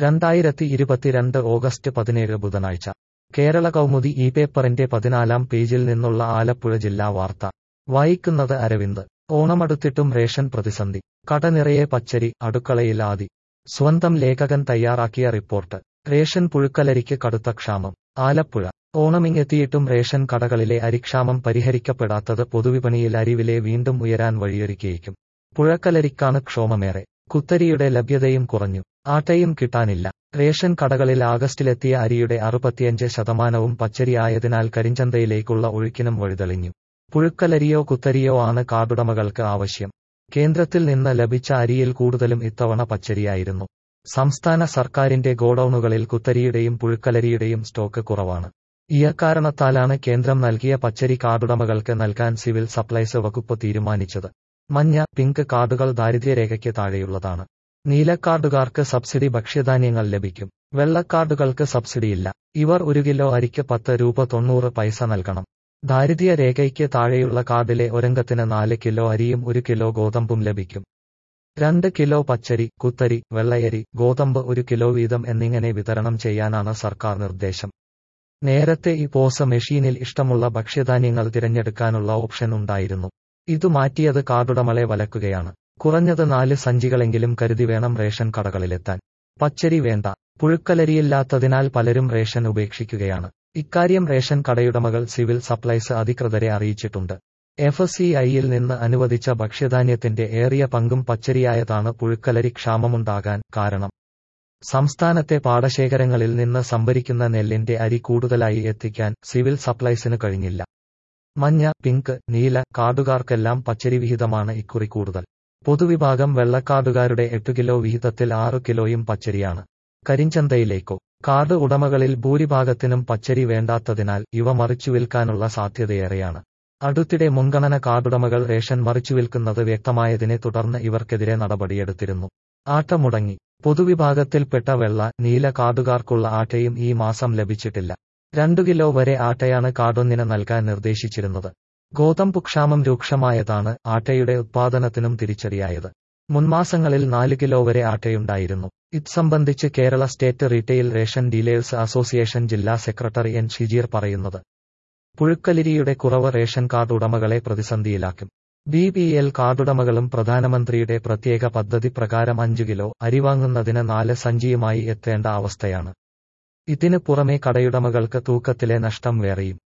രണ്ടായിരത്തി ഇരുപത്തിരണ്ട് ഓഗസ്റ്റ് പതിനേഴ് ബുധനാഴ്ച കേരള കൗമുദി ഈ പേപ്പറിന്റെ പതിനാലാം പേജിൽ നിന്നുള്ള ആലപ്പുഴ ജില്ലാ വാർത്ത വായിക്കുന്നത് അരവിന്ദ് ഓണമടുത്തിട്ടും റേഷൻ പ്രതിസന്ധി കട നിറയെ പച്ചരി അടുക്കളയിൽ ആദി സ്വന്തം ലേഖകൻ തയ്യാറാക്കിയ റിപ്പോർട്ട് റേഷൻ പുഴുക്കലരിക്ക് കടുത്ത ക്ഷാമം ആലപ്പുഴ ഓണമിങ്ങെത്തിയിട്ടും റേഷൻ കടകളിലെ അരിക്ഷാമം പരിഹരിക്കപ്പെടാത്തത് പൊതുവിപണിയിൽ അരിവിലെ വീണ്ടും ഉയരാൻ വഴിയൊരുക്കിയേക്കും പുഴക്കലരിക്കാണ് ക്ഷോമമേറെ കുത്തരിയുടെ ലഭ്യതയും കുറഞ്ഞു ആട്ടയും കിട്ടാനില്ല റേഷൻ കടകളിൽ ആഗസ്റ്റിലെത്തിയ അരിയുടെ അറുപത്തിയഞ്ച് ശതമാനവും പച്ചരി ആയതിനാൽ കരിഞ്ചന്തയിലേക്കുള്ള ഒഴുക്കിനും വഴിതെളിഞ്ഞു പുഴുക്കലരിയോ കുത്തരിയോ ആണ് കാർഡുടമകൾക്ക് ആവശ്യം കേന്ദ്രത്തിൽ നിന്ന് ലഭിച്ച അരിയിൽ കൂടുതലും ഇത്തവണ പച്ചരിയായിരുന്നു സംസ്ഥാന സർക്കാരിന്റെ ഗോഡൌണുകളിൽ കുത്തരിയുടെയും പുഴുക്കലരിയുടെയും സ്റ്റോക്ക് കുറവാണ് ഇയക്കാരണത്താലാണ് കേന്ദ്രം നൽകിയ പച്ചരി കാർഡുടമകൾക്ക് നൽകാൻ സിവിൽ സപ്ലൈസ് വകുപ്പ് തീരുമാനിച്ചത് മഞ്ഞ പിങ്ക് കാർഡുകൾ ദാരിദ്ര്യരേഖയ്ക്ക് താഴെയുള്ളതാണ് നീലക്കാർഡുകാർക്ക് സബ്സിഡി ഭക്ഷ്യധാന്യങ്ങൾ ലഭിക്കും വെള്ളക്കാർഡുകൾക്ക് സബ്സിഡിയില്ല ഇവർ ഒരു കിലോ അരിക്ക് പത്ത് രൂപ തൊണ്ണൂറ് പൈസ നൽകണം ദാരിദ്ര്യ രേഖയ്ക്ക് താഴെയുള്ള കാർഡിലെ ഒരംഗത്തിന് നാല് കിലോ അരിയും ഒരു കിലോ ഗോതമ്പും ലഭിക്കും രണ്ട് കിലോ പച്ചരി കുത്തരി വെള്ളയരി ഗോതമ്പ് ഒരു കിലോ വീതം എന്നിങ്ങനെ വിതരണം ചെയ്യാനാണ് സർക്കാർ നിർദ്ദേശം നേരത്തെ ഈ പോസ് മെഷീനിൽ ഇഷ്ടമുള്ള ഭക്ഷ്യധാന്യങ്ങൾ തിരഞ്ഞെടുക്കാനുള്ള ഓപ്ഷൻ ഉണ്ടായിരുന്നു ഇതു മാറ്റിയത് കാർഡുടമളെ വലക്കുകയാണ് കുറഞ്ഞത് നാല് സഞ്ചികളെങ്കിലും കരുതി വേണം റേഷൻ കടകളിലെത്താൻ പച്ചരി വേണ്ട പുഴുക്കലരിയില്ലാത്തതിനാൽ പലരും റേഷൻ ഉപേക്ഷിക്കുകയാണ് ഇക്കാര്യം റേഷൻ കടയുടമകൾ സിവിൽ സപ്ലൈസ് അധികൃതരെ അറിയിച്ചിട്ടുണ്ട് എഫ് സി ഐയിൽ നിന്ന് അനുവദിച്ച ഭക്ഷ്യധാന്യത്തിന്റെ ഏറിയ പങ്കും പച്ചരിയായതാണ് പുഴുക്കലരി ക്ഷാമമുണ്ടാകാൻ കാരണം സംസ്ഥാനത്തെ പാടശേഖരങ്ങളിൽ നിന്ന് സംഭരിക്കുന്ന നെല്ലിന്റെ അരി കൂടുതലായി എത്തിക്കാൻ സിവിൽ സപ്ലൈസിന് കഴിഞ്ഞില്ല മഞ്ഞ പിങ്ക് നീല കാർഡുകാർക്കെല്ലാം പച്ചരി വിഹിതമാണ് ഇക്കുറി കൂടുതൽ പൊതുവിഭാഗം വെള്ളക്കാർഡുകാരുടെ എട്ട് കിലോ വിഹിതത്തിൽ ആറു കിലോയും പച്ചരിയാണ് കരിഞ്ചന്തയിലേക്കോ കാർഡ് ഉടമകളിൽ ഭൂരിഭാഗത്തിനും പച്ചരി വേണ്ടാത്തതിനാൽ ഇവ മറിച്ചുവിൽക്കാനുള്ള സാധ്യതയേറെയാണ് അടുത്തിടെ മുൻഗണന കാർഡുടമകൾ റേഷൻ മറിച്ചുവിൽക്കുന്നത് വ്യക്തമായതിനെ തുടർന്ന് ഇവർക്കെതിരെ നടപടിയെടുത്തിരുന്നു ആട്ട മുടങ്ങി പൊതുവിഭാഗത്തിൽപ്പെട്ട വെള്ള നീല കാർഡുകാർക്കുള്ള ആട്ടയും ഈ മാസം ലഭിച്ചിട്ടില്ല രണ്ടു കിലോ വരെ ആട്ടയാണ് കാർഡൊന്നിന് നൽകാൻ നിർദ്ദേശിച്ചിരുന്നത് ഗോതമ്പ് ക്ഷാമം രൂക്ഷമായതാണ് ആട്ടയുടെ ഉത്പാദനത്തിനും തിരിച്ചടിയായത് മുൻമാസങ്ങളിൽ നാല് കിലോ വരെ ആട്ടയുണ്ടായിരുന്നു ഇത് സംബന്ധിച്ച് Kerala state retail ration dealers association ജില്ലാ സെക്രട്ടറി എൻ ഷിജീർ പറയുന്നത് പുഴുക്കലിരിയുടെ കുറവ് റേഷൻ കാർഡ് ഉടമകളെ പ്രതിസന്ധിയിലാക്കും ബി പി എൽ കാർഡുടമകളും പ്രധാനമന്ത്രിയുടെ പ്രത്യേക പദ്ധതി പ്രകാരം അഞ്ചു കിലോ അരി വാങ്ങുന്നതിന് നാല് സഞ്ചിയുമായി എത്തേണ്ട അവസ്ഥയാണ് ഇതിന് പുറമെ കടയുടമകൾക്ക് തൂക്കത്തിലെ നഷ്ടം വേറെയും